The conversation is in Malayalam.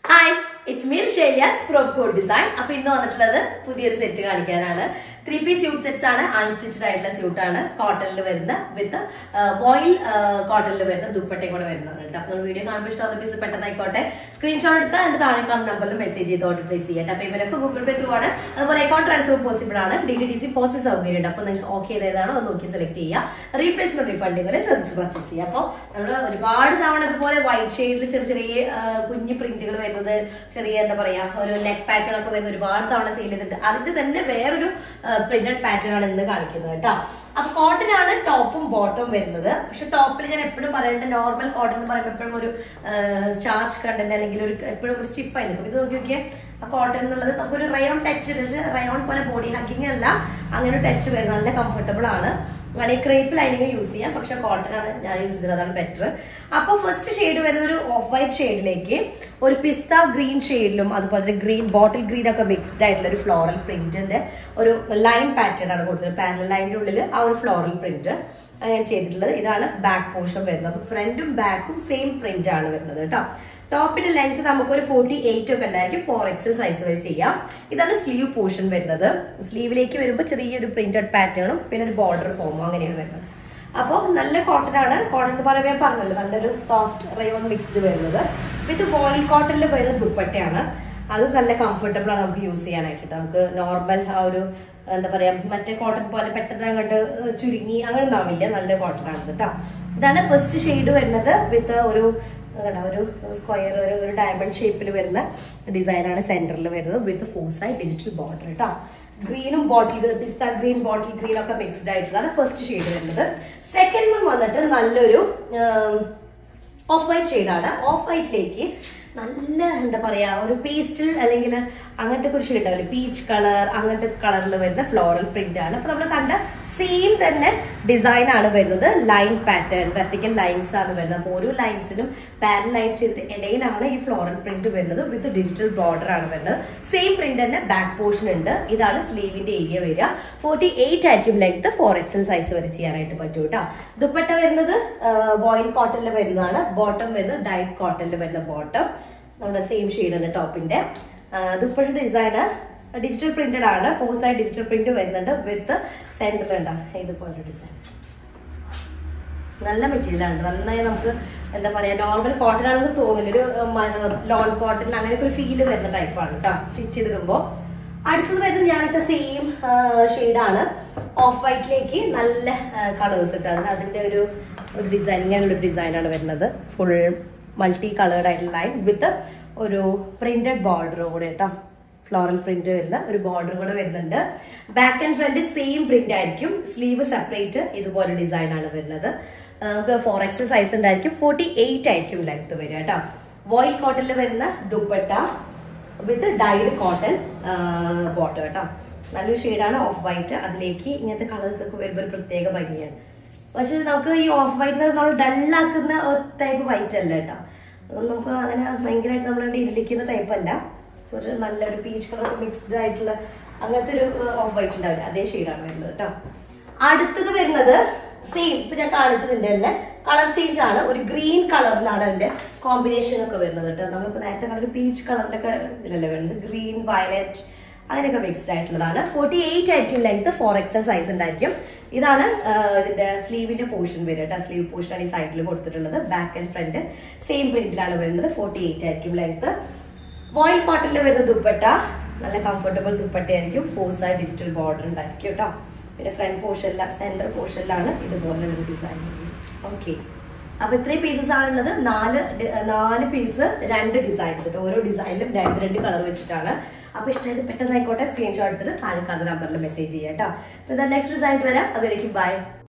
hi it's Meer Sheliyas from code design അപ്പൊ ഇന്ന് വന്നിട്ടുള്ളത് പുതിയൊരു സെറ്റ് കാണിക്കാനാണ് ത്രീ പീസ് സ്യൂട്ട് സെറ്റ്സ് ആണ് അൺസ്റ്റിച്ചഡ് ആയിട്ടുള്ള സ്യൂട്ട് ആണ് കോട്ടണിൽ വരുന്ന വിത്ത് വോയിൽ കോട്ടണിൽ വരുന്ന ദുപ്പട്ടയും കൂടെ വരുന്നതാണ് കേട്ടോ അപ്പൊ വീഡിയോ കാണുമ്പോൾ ഇഷ്ടമുള്ള പീസ് പെട്ടെന്ന് ആയിക്കോട്ടെ സ്ക്രീൻഷോട്ട് എടുക്കുക അതിന്റെ താഴെ കാണുന്ന നമ്പറിൽ മെസ്സേജ് ചെയ്ത് ഓർഡർ പ്ലേസ് ചെയ്യട്ടെ അപ്പൊ ഇവരൊക്കെ ഗൂഗിൾ പേ ത്രൂ ആണ് അതുപോലെ അക്കൗണ്ട് ട്രാൻസ്ഫർ പോസിബിൾ ആണ് D T D C post സൗകര്യം ഉണ്ട് അപ്പൊ നിങ്ങൾക്ക് ഓക്കെ ചെയ്തതാണോ അത് നോക്കി സെലക്ട് ചെയ്യുക റീപ്ലേസ്മെന്റ് റീഫണ്ടിങ് വരെ ശ്രദ്ധിച്ച് പർച്ചേസ് ചെയ്യുക അപ്പോൾ നമ്മൾ ഒരുപാട് തവണ ഇതുപോലെ വൈറ്റ് ഷെയ്ഡിൽ ചെറിയ ചെറിയ ആ, കുഞ്ഞു പ്രിന്റുകൾ വരുന്നത് ചെറിയ എന്താ പറയാ ഒരു നെക്ക് പാറ്റേൺ ഒക്കെ വരുന്ന ഒരുപാട് തവണ സെയിൽ ചെയ്തിട്ട് അതിന്റെ തന്നെ വേറൊരു പ്രിന്റഡ് പാറ്റേൺ ആണ് ഇന്ന് കാണിക്കുന്നത് കേട്ടോ അപ്പൊ കോട്ടൺ ആണ് ടോപ്പും ബോട്ടവും വരുന്നത് പക്ഷെ ടോപ്പിൽ ഞാൻ എപ്പോഴും പറയേണ്ട നോർമൽ കോട്ടൺ എന്ന് പറയുമ്പോൾ എപ്പോഴും ഒരു സ്റ്റാർച്ച് കണ്ടന്റ് അല്ലെങ്കിൽ ഒരു എപ്പോഴും ഒരു സ്റ്റിഫായി നിൽക്കും ഇത് നോക്കി നോക്കിയേ ആ കോട്ടൺ എന്നുള്ളത് നമുക്കൊരു റയോൺ ടച്ച് റയോൺ പോലെ ബോഡി ഹക്കിങ് അല്ല അങ്ങനെ ഒരു ടച്ച് വരും നല്ല കംഫർട്ടബിൾ ആണ് വേണമെങ്കിൽ ക്രേപ്പ് ലൈനിങ് യൂസ് ചെയ്യാം പക്ഷെ കോട്ടൺ ആണ് ഞാൻ യൂസ് ചെയ്തത് അതാണ് ബെറ്റർ അപ്പോൾ ഫസ്റ്റ് ഷെയ്ഡ് വരുന്നത് ഒരു ഓഫ് വൈറ്റ് ഷെയ്ഡിലേക്ക് ഒരു പിസ്ത ഗ്രീൻ ഷെയ്ഡിലും അതുപോലെ തന്നെ ഗ്രീൻ ബോട്ടിൽ ഗ്രീൻ ഒക്കെ മിക്സ്ഡ് ആയിട്ടുള്ള ഒരു ഫ്ലോറൽ പ്രിന്റിന്റെ ഒരു ലൈൻ പാറ്റേൺ ആണ് കൊടുത്തത് പാനൽ ലൈനിന്റെ ഉള്ളിൽ ആ ഒരു ഫ്ലോറൽ പ്രിന്റ് അങ്ങനെ ചെയ്തിട്ടുള്ളത് ഇതാണ് ബാക്ക് പോർഷൻ വരുന്നത് അപ്പൊ ഫ്രണ്ടും ബാക്കും സെയിം പ്രിന്റ് ആണ് വരുന്നത് കേട്ടോ ടോപ്പിന്റെ ലെങ്ത് നമുക്ക് ഒരു ഫോർട്ടി എയ്റ്റ് ഒക്കെ ഉണ്ടായിരിക്കും ഫോർ എക്സൽ സൈസ് വരെ ചെയ്യാം ഇതാണ് സ്ലീവ് പോർഷൻ വരുന്നത് സ്ലീവിലേക്ക് വരുമ്പോൾ ചെറിയൊരു പ്രിന്റഡ് പാറ്റേണും പിന്നെ ഒരു ബോർഡർ ഫോമും അങ്ങനെയാണ് വരുന്നത് അപ്പോൾ നല്ല കോട്ടൺ ആണ് കോട്ടൺ എന്ന് പറയുമ്പോൾ ഞാൻ പറഞ്ഞല്ലോ നല്ലൊരു സോഫ്റ്റ് റയോൺ മിക്സ്ഡ് വരുന്നത് വിത്ത് വോയിൽ കോട്ടണിൽ വരുന്ന ദുപ്പട്ടയാണ് അതും നല്ല കംഫർട്ടബിൾ ആണ് നമുക്ക് യൂസ് ചെയ്യാനായിട്ട് നമുക്ക് നോർമൽ ആ ഒരു എന്താ പറയാ മറ്റേ കോട്ടൺ പോലെ പെട്ടെന്ന് അങ്ങോട്ട് ചുരുങ്ങി അങ്ങനെ ഒന്നാവില്ല നല്ല കോട്ടൺ ആണ് കേട്ടോ ഇതാണ് ഫസ്റ്റ് ഷെയ്ഡ് വരുന്നത് വിത്ത് ഒരു കണ്ടോ, ഒരു സ്ക്വയർ ഒരു ഒരു ഡയമണ്ട് ഷേപ്പിൽ വരുന്ന ഡിസൈനാണ് സെന്ററിൽ വരുന്നത് വിത്ത് ഫോഴ്സായി ഡിജിറ്റൽ ബോർഡർ കേട്ടോ ഗ്രീനും ബോട്ടിൽ പിസ്ത ഗ്രീൻ ബോട്ടിൽ ഗ്രീൻ ഒക്കെ മിക്സ്ഡ് ആയിട്ടുള്ളതാണ് ഫസ്റ്റ് ഷെയ്ഡ് വരുന്നത് സെക്കൻഡ് വൺ വന്നിട്ട് നല്ലൊരു ഓഫ് വൈറ്റ് ഷെയ്ഡാണ് ഓഫ് വൈറ്റിലേക്ക് നല്ല എന്താ പറയാ ഒരു പേസ്റ്റൽ അല്ലെങ്കിൽ അങ്ങനത്തെ ഒരു ഷെയ്ഡ് ഒരു പീച്ച് കളർ അങ്ങനത്തെ കളറിൽ വരുന്ന ഫ്ലോറൽ പ്രിന്റ് ആണ് അപ്പൊ നമ്മൾ കണ്ട സെയിം തന്നെ ഡിസൈൻ ആണ് വരുന്നത് ലൈൻ പാറ്റേൺ വെർട്ടിക്കൽ ലൈൻസ് ആണ് വരുന്നത് അപ്പോൾ ഓരോ ലൈൻസിനും പാരൽ ലൈൻസ് ചെയ്തിട്ട് ഇടയിലാണ് ഈ ഫ്ലോറൽ പ്രിന്റ് വരുന്നത് വിത്ത് ഡിജിറ്റൽ ബോർഡർ ആണ് വരുന്നത് സെയിം പ്രിന്റ് തന്നെ ബാക്ക് പോർഷൻ ഉണ്ട് ഇതാണ് സ്ലീവിന്റെ ഏരിയ വരിക ഫോർട്ടി എയ്റ്റ് ആയിരിക്കും ലെങ്ത് ഫോർ എക്സൽ സൈസ് വരെ ചെയ്യാനായിട്ട് പറ്റും കേട്ടോ ദുപ്പട്ട വരുന്നത് വോയിൽ കോട്ടണിൽ വരുന്നതാണ് ബോട്ടം വരുന്നത് ഡൈറ്റ് കോട്ടണിൽ വരുന്ന ബോട്ടം നമ്മുടെ സെയിം ഷെയ്ഡാണ് ടോപ്പിന്റെ ദുപ്പട്ട ഡിസൈന് ഡിജിറ്റൽ പ്രിന്റഡ് ആണ് ഫോർ സൈഡ് ഡിജിറ്റൽ പ്രിന്റ് വരുന്നുണ്ട് വിത്ത് സെന്ററിൽ ഉണ്ടാ ഇതുപോലെ ഡിസൈൻ നല്ല മെറ്റീരിയൽ ആണ് നന്നായി നമുക്ക് എന്താ പറയാ നോർമൽ കോട്ടൺ ആണെന്ന് തോന്നില്ല ഒരു ലോൺ കോട്ടൺ അങ്ങനെയൊക്കെ ഒരു ഫീല് വരുന്ന ടൈപ്പാണ് കേട്ടോ സ്റ്റിച്ച് ചെയ്തിടുമ്പോൾ അടുത്തത് വരുന്നത് ഞാനിട്ട സെയിം ഷെയ്ഡാണ് ഓഫ് വൈറ്റിലേക്ക് നല്ല കളേഴ്സ് ഇട്ട് അതിന് അതിന്റെ ഒരു ഒരു ഡിസൈൻ ഇങ്ങനെയുള്ള ഡിസൈനാണ് വരുന്നത് ഫുൾ മൾട്ടി കളേർഡ് ആയിട്ടുള്ള ലൈൻ വിത്ത് ഒരു പ്രിന്റഡ് ബോർഡർ കൂടെ കേട്ടോ ഫ്ലോറൽ പ്രിന്റ് വരുന്ന ഒരു ബോർഡർ കൂടെ വരുന്നുണ്ട് back and front same print ആയിരിക്കും സ്ലീവ് സെപ്പറേറ്റ് ഇതുപോലെ ഡിസൈൻ ആണ് വരുന്നത് നമുക്ക് ഫോർ എക്സ് സൈസ് ഉണ്ടായിരിക്കും ഫോർട്ടി എയ്റ്റ് ആയിരിക്കും ലെങ്ത് വരിക കേട്ടോ വോയിൽ കോട്ടണിൽ വരുന്ന dupatta with dyed cotton bottom കേട്ടോ നല്ലൊരു ഷെയ്ഡാണ് ഓഫ് വൈറ്റ് അതിലേക്ക് ഇങ്ങനത്തെ കളേഴ്സ് ഒക്കെ വരുമ്പോൾ ഒരു പ്രത്യേക ഭംഗിയാണ് പക്ഷെ നമുക്ക് ഈ ഓഫ് വൈറ്റ് നമ്മൾ ഡള്ളാക്കുന്ന ടൈപ്പ് വൈറ്റ് അല്ല കേട്ടോ അത് നമുക്ക് അങ്ങനെ ഭയങ്കരമായിട്ട് നമ്മൾ ഇരിക്കുന്ന ടൈപ്പ് അല്ല ഒരു നല്ലൊരു പീച്ച് കളർ മിക്സ്ഡ് ആയിട്ടുള്ള അങ്ങനത്തെ ഒരു ഓഫ് വൈറ്റ് ഉണ്ടാവില്ല അതേ ഷെയ്ഡാണ് വരുന്നത് കേട്ടോ അടുത്തത് വരുന്നത് സെയിം ഇപ്പൊ ഞാൻ കാണിച്ചതിന്റെ തന്നെ കളർ ചേഞ്ച് ആണ് ഒരു ഗ്രീൻ കളറിലാണ് അതിന്റെ കോമ്പിനേഷൻ ഒക്കെ വരുന്നത് കേട്ടോ നമ്മളിപ്പോ നേരത്തെ കണ്ടൊരു പീച്ച് കളറിലൊക്കെ ഇതിലല്ലേ വരുന്നത് ഗ്രീൻ വയലറ്റ് അങ്ങനെയൊക്കെ മിക്സ്ഡ് ആയിട്ടുള്ളതാണ് ഫോർട്ടി എയ്റ്റ് ആയിരിക്കും ലെങ്ത് ഫോർ എക്സൽ സൈസ് ഉണ്ടായിരിക്കും ഇതാണ് ആ, ഇതിന്റെ സ്ലീവിന്റെ പോർഷൻ വരിക കേട്ടോ സ്ലീവ് പോർഷൻ ആണ് ഈ സൈഡിൽ കൊടുത്തിട്ടുള്ളത് ബാക്ക് ആൻഡ് ഫ്രണ്ട് സെയിം പ്രിന്റിലാണ് വരുന്നത് ഫോർട്ടി എയ്റ്റ് ആയിരിക്കും ലെങ്ത് വോയിൽ കോട്ടണിൽ വരുന്ന ദുപ്പട്ട നല്ല കംഫർട്ടബിൾ ദുപ്പട്ടയായിരിക്കും ഫോർ സൈഡ് ഡിജിറ്റൽ ബോർഡർ ഉണ്ടായിരിക്കും കേട്ടോ പിന്നെ ഫ്രണ്ട് പോർഷനിലാണ് സെന്റർ പോർഷനിലാണ് ഇതുപോലെ ഒരു ഡിസൈൻ ഓക്കെ അപ്പൊ ഇത്രയും പീസസ് ആണുള്ളത് നാല് ഡി- നാല് പീസ് രണ്ട് ഡിസൈൻസ് ഓരോ ഡിസൈനിലും രണ്ട് രണ്ട് കളർ വെച്ചിട്ടാണ് അപ്പൊ ഇഷ്ടമായത് പെട്ടെന്ന് ആയിക്കോട്ടെ സ്ക്രീൻഷോട്ട് എടുത്തിട്ട് താഴെ നമ്പറിൽ മെസ്സേജ് ചെയ്യാം കേട്ടോ അപ്പൊ നെക്സ്റ്റ് ഡിസൈൻ വരാം അതിലേക്ക് ബൈ